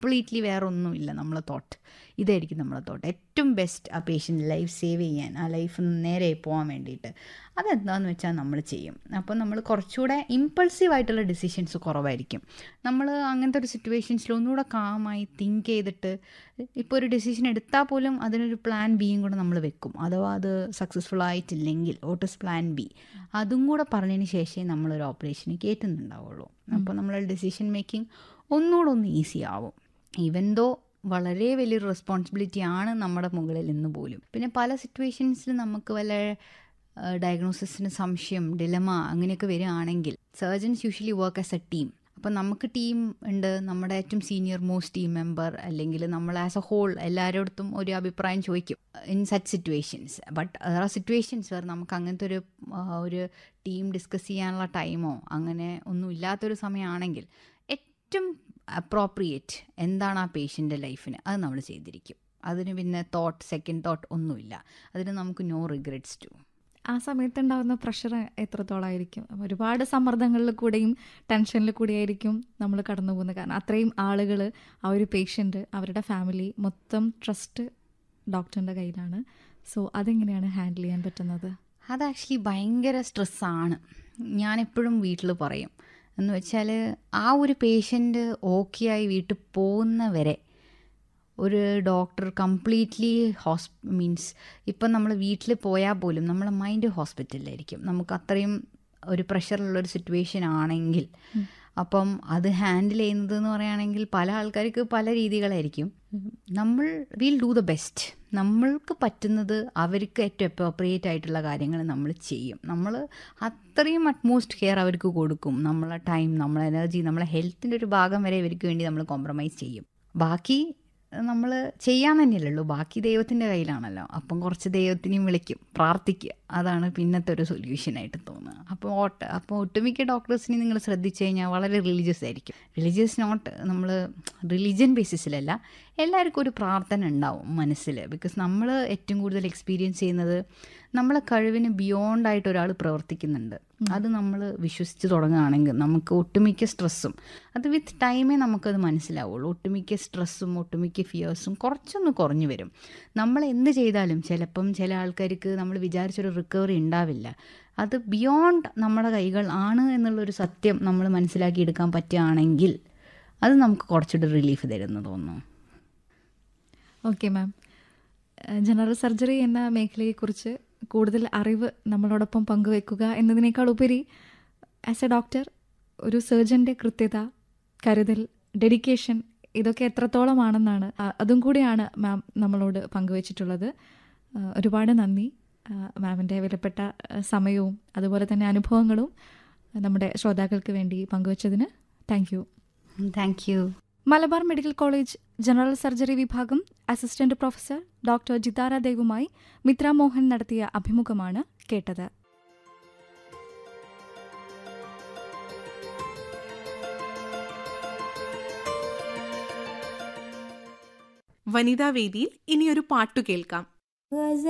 completely വേറെ ഒന്നുമില്ല നമ്മളെ തോട്ട് ഇതായിരിക്കും നമ്മളെ തോട്ട് ഏറ്റവും ബെസ്റ്റ് ആ പേഷ്യൻ്റ് ലൈഫ് സേവ് ചെയ്യാൻ ആ ലൈഫ് നേരെ പോകാൻ വേണ്ടിയിട്ട് അതെന്താന്ന് വെച്ചാൽ നമ്മൾ ചെയ്യും അപ്പോൾ നമ്മൾ കുറച്ചുകൂടെ ഇമ്പൾസീവ് ആയിട്ടുള്ള ഡിസിഷൻസ് കുറവായിരിക്കും നമ്മൾ അങ്ങനത്തെ ഒരു സിറ്റുവേഷൻസിൽ ഒന്നുകൂടെ കാമായി തിങ്ക് ചെയ്തിട്ട് ഇപ്പോൾ ഒരു ഡിസിഷൻ എടുത്താൽ പോലും അതിനൊരു പ്ലാൻ ബിയും കൂടെ നമ്മൾ വെക്കും അഥവാ അത് സക്സസ്ഫുൾ ആയിട്ടില്ലെങ്കിൽ ഓട്ടസ് പ്ലാൻ ബി അതും കൂടെ പറഞ്ഞതിന് ശേഷമേ നമ്മളൊരു ഓപ്പറേഷന് കയറ്റുന്നുണ്ടാവുള്ളൂ അപ്പോൾ നമ്മളെ ഡിസിഷൻ മേക്കിംഗ് ഒന്നുകൂടെ ഒന്ന് ഈസി ആവും ഈവൻ ദോ വളരെ വലിയൊരു റെസ്പോൺസിബിലിറ്റി ആണ് നമ്മുടെ മുകളിൽ നിന്ന് പോലും പിന്നെ പല സിറ്റുവേഷൻസിൽ നമുക്ക് വല്ല ഡയഗ്നോസിസിന് സംശയം ഡിലമ അങ്ങനെയൊക്കെ വരികയാണെങ്കിൽ surgeons usually work as a team അപ്പം നമുക്ക് ടീം ഉണ്ട് നമ്മുടെ ഏറ്റവും സീനിയർ മോസ്റ്റ് ടീം മെമ്പർ അല്ലെങ്കിൽ നമ്മൾ ആസ് എ ഹോൾ എല്ലാവരോടത്തും ഒരു അഭിപ്രായം ചോദിക്കും ഇൻ സച്ച് സിറ്റുവേഷൻസ് ബട്ട് ആ സിറ്റുവേഷൻസ് വേറെ നമുക്ക് അങ്ങനത്തെ ഒരു ഒരു ടീം ഡിസ്കസ് ചെയ്യാനുള്ള ടൈമോ അങ്ങനെ ഒന്നും ഇല്ലാത്തൊരു സമയമാണെങ്കിൽ ഏറ്റവും അപ്രോപ്രിയേറ്റ് എന്താണ് ആ പേഷ്യൻ്റെ ലൈഫിന് അത് നമ്മൾ ചെയ്തിരിക്കും അതിന് പിന്നെ തോട്ട് സെക്കൻഡ് തോട്ട് ഒന്നുമില്ല അതിന് നമുക്ക് നോ റിഗ്രറ്റ്സ് ടു ആ സമയത്ത് ഉണ്ടാകുന്ന പ്രഷർ എത്രത്തോളമായിരിക്കും ഒരുപാട് സമ്മർദ്ദങ്ങളിൽ കൂടെയും ടെൻഷനിൽ കൂടിയായിരിക്കും നമ്മൾ കടന്നു പോകുന്നത് കാരണം അത്രയും ആളുകൾ ആ ഒരു പേഷ്യൻ്റ് അവരുടെ ഫാമിലി മൊത്തം ട്രസ്റ്റ് ഡോക്ടറിൻ്റെ കയ്യിലാണ് സോ അതെങ്ങനെയാണ് ഹാൻഡിൽ ചെയ്യാൻ പറ്റുന്നത് അത് ആക്ച്വലി ഭയങ്കര സ്ട്രെസ്സാണ് ഞാനെപ്പോഴും വീട്ടിൽ പറയും എന്ന് വെച്ചാൽ ആ ഒരു പേഷ്യൻ്റ് ഓക്കെ ആയി വീട്ടിൽ പോകുന്നവരെ ഒരു ഡോക്ടർ കംപ്ലീറ്റ്ലി ഹോസ് മീൻസ് ഇപ്പം നമ്മൾ വീട്ടിൽ പോയാൽ പോലും നമ്മളെ മൈൻഡ് ഹോസ്പിറ്റലിലായിരിക്കും നമുക്ക് അത്രയും ഒരു പ്രഷറുള്ളൊരു സിറ്റുവേഷൻ ആണെങ്കിൽ അപ്പം അത് ഹാൻഡിൽ ചെയ്യുന്നത് എന്ന് പറയുകയാണെങ്കിൽ പല ആൾക്കാർക്ക് പല രീതികളായിരിക്കും നമ്മൾ വിൽ ഡൂ ദ ബെസ്റ്റ് നമ്മൾക്ക് പറ്റുന്നത് അവർക്ക് ഏറ്റവും അപ്രോപ്രിയേറ്റ് ആയിട്ടുള്ള കാര്യങ്ങൾ നമ്മൾ ചെയ്യും നമ്മൾ അത്രയും അറ്റ്മോസ്റ്റ് കെയർ അവർക്ക് കൊടുക്കും നമ്മളെ ടൈം നമ്മളെ എനർജി നമ്മളെ ഹെൽത്തിൻ്റെ ഒരു ഭാഗം വരെ ഇവർക്ക് വേണ്ടി നമ്മൾ കോംപ്രമൈസ് ചെയ്യും ബാക്കി നമ്മൾ ചെയ്യാൻ തന്നെയല്ലല്ലോ ബാക്കി ദൈവത്തിൻ്റെ കയ്യിലാണല്ലോ അപ്പം കുറച്ച് ദൈവത്തിനെയും വിളിക്കും പ്രാർത്ഥിക്കുക അതാണ് പിന്നത്തെ ഒരു സൊല്യൂഷനായിട്ട് തോന്നുന്നത് അപ്പോൾ ഓട്ട അപ്പോൾ ഒട്ടുമിക്ക ഡോക്ടേഴ്സിനെ നിങ്ങൾ ശ്രദ്ധിച്ചു കഴിഞ്ഞാൽ വളരെ റിലീജിയസ് ആയിരിക്കും റിലീജിയസ് നോട്ട് നമ്മൾ റിലീജിയൻ ബേസിസിലല്ല എല്ലാവർക്കും ഒരു പ്രാർത്ഥന ഉണ്ടാവും മനസ്സിൽ ബിക്കോസ് നമ്മൾ ഏറ്റവും കൂടുതൽ എക്സ്പീരിയൻസ് ചെയ്യുന്നത് നമ്മളെ കഴിവിന് ബിയോണ്ട് ആയിട്ട് ഒരാൾ പ്രവർത്തിക്കുന്നുണ്ട് അത് നമ്മൾ വിശ്വസിച്ച് തുടങ്ങുകയാണെങ്കിൽ നമുക്ക് ഒട്ടുമിക്ക സ്ട്രെസ്സും അത് വിത്ത് ടൈമേ നമുക്കത് മനസ്സിലാവുള്ളൂ ഒട്ടുമിക്ക സ്ട്രെസ്സും ഒട്ടുമിക്ക ഫിയേഴ്സും കുറച്ചൊന്ന് കുറഞ്ഞു വരും നമ്മൾ എന്ത് ചെയ്താലും ചിലപ്പം ചില ആൾക്കാർക്ക് നമ്മൾ വിചാരിച്ചൊരു റിക്കവറി ഉണ്ടാവില്ല അത് ബിയോണ്ട് നമ്മുടെ കൈകൾ ആണ് എന്നുള്ളൊരു സത്യം നമ്മൾ മനസ്സിലാക്കി എടുക്കാൻ പറ്റുകയാണെങ്കിൽ അത് നമുക്ക് കുറച്ചുകൂടി റിലീഫ് തരുമെന്ന് തോന്നുന്നു ഓക്കെ മാം ജനറൽ സർജറി എന്ന മേഖലയെക്കുറിച്ച് കൂടുതൽ അറിവ് നമ്മളോടൊപ്പം പങ്കുവെക്കുക എന്നതിനേക്കാൾ ഉപരി ആസ് എ ഡോക്ടർ ഒരു സർജൻ്റെ കൃത്യത കരുതൽ ഡെഡിക്കേഷൻ ഇതൊക്കെ എത്രത്തോളമാണെന്നാണ് അതും കൂടിയാണ് മാം നമ്മളോട് പങ്കുവച്ചിട്ടുള്ളത് ഒരുപാട് നന്ദി മാമിൻ്റെ വിലപ്പെട്ട സമയവും അതുപോലെ തന്നെ അനുഭവങ്ങളും നമ്മുടെ ശ്രോതാക്കൾക്ക് വേണ്ടി പങ്കുവച്ചതിന് thank you thank you Malabar medical college general surgery വിഭാഗം അസിസ്റ്റന്റ് പ്രൊഫസർ ഡോക്ടർ ജിതാര ദേവുമായി മിത്ര മോഹൻ നടത്തിയ അഭിമുഖമാണ് കേട്ടത് വനിതാവേദിയിൽ ഇനിയൊരു പാട്ടു കേൾക്കാം